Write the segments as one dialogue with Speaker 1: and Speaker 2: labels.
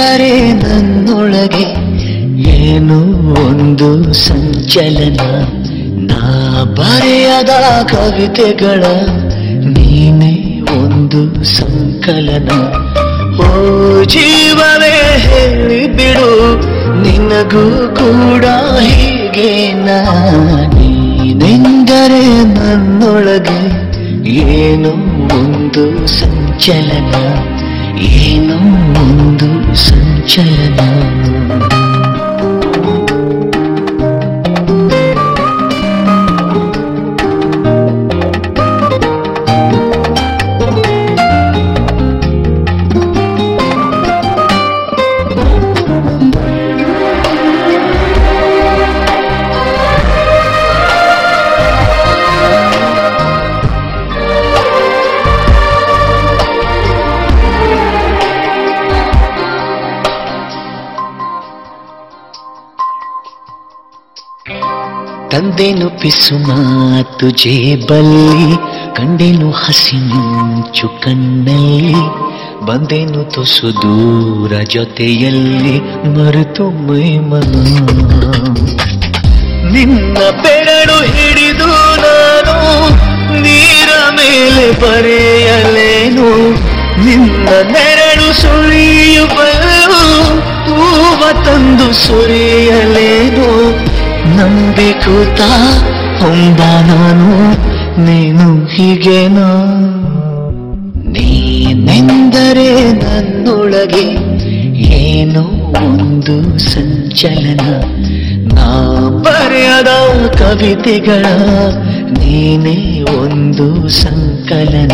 Speaker 1: ನೀನೆಂದರೆ ನನ್ನೊಳಗೆ ಏನೋ ಒಂದು ಸಂಚಲನ ನಾ ಬರೆಯದ ಕವಿತೆಗಳ ನೀನೇ ಒಂದು ಸಂಕಲನ ಓ ಜೀವವೇ ಹೇಳಿಬಿಡು ನಿನಗೂ ಕೂಡ ಹೀಗೆ ನೀನೆಂದರೆ ನನ್ನೊಳಗೆ ಏನೋ ಒಂದು ಸಂಚಲನ ಏನೋ ಒಂದು ಸಂಚಲನ ತಂದೆನು ಪಿಸು ಮಾತು ಜೇಬಲ್ಲಿ ಕಂಡೆನು ಹಸಿ ಮಿಂಚು ಕಣ್ಣಲ್ಲಿ ಬಂದೆನು ತುಸು ದೂರ ಜೊತೆಯಲ್ಲಿ ಮರೆತು ಮೈಮನ ನಿನ್ನ ಬೆರಳು ಹಿಡಿದು ನಾನು ನೀರ ಮೇಲೆ ಬರೆಯಲೇನು ನಿನ್ನ ನೆರಳು ಸುಳಿಯುವಳು ಹೂವ ತಂದು ಸುರಿಯಲೇನು ನಂಬಿಕೂತ ಹೊಂದ ನಾನು ನೀನು ಹೀಗೇನೋ ನೀನೆಂದರೆ ನನ್ನೊಳಗೆ ಏನೋ ಒಂದು ಸಂಚಲನ ನಾ ಬರೆಯದ ಕವಿತೆಗಳ ನೀನೇ ಒಂದು ಸಂಕಲನ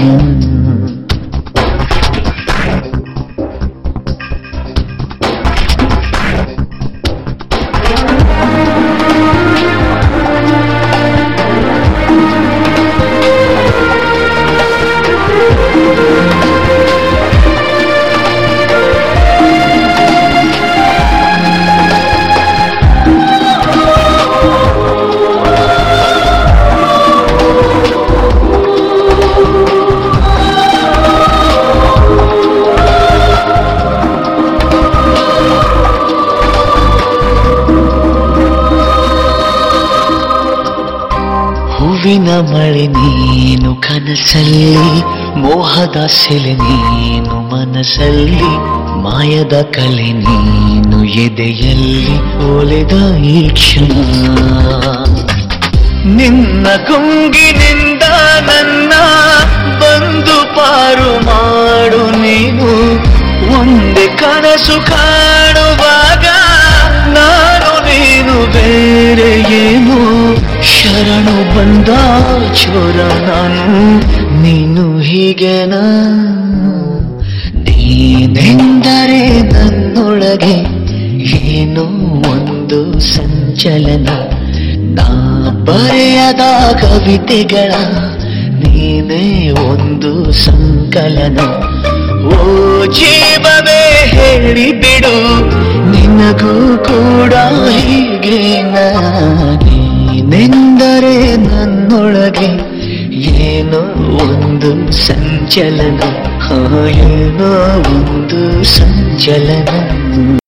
Speaker 1: ಹೂವಿನ ಮಳೆ ನೀನು ಕನಸಲ್ಲಿ ಮೋಹದ ಸೆಲೆ ನೀನು ಮನಸ್ಸಲ್ಲಿ ಮಾಯದ ಕಲೆ ನೀನು ಎದೆಯಲ್ಲಿ ಒಲೆದ ಈ ಕ್ಷಣ ನಿನ್ನ ಕುಂಗಿನಿಂದ ನನ್ನ ಬಂದು ಪಾರು ಮಾಡು ನೀನು ಒಂದೇ ಕನಸು ಕಾಣುವಾಗ ನಾನು ನೀನು ಬೇರೆ ಏನು ಶರಣು ಬಂದ ಚೋರ ನಾನು ನೀನು ಹೀಗೆನ ನೀನೆಂದರೆ ನನ್ನೊಳಗೆ ಏನೋ ಒಂದು ಸಂಚಲನ ನಾ ಬರೆಯದ ಕವಿತೆಗಳ ನೀನೇ ಒಂದು ಸಂಕಲನ ಓ ಜೀವವೇ ಹೇಳಿಬಿಡು ನಿನಗೂ ಕೂಡ ಹೀಗೆ ನೀನೆಂದರೆ ನನ್ನೊಳಗೆ ಏನೋ ಒಂದು ಸಂಚಲನ ಆ, ಏನೋ ಒಂದು ಸಂಚಲನ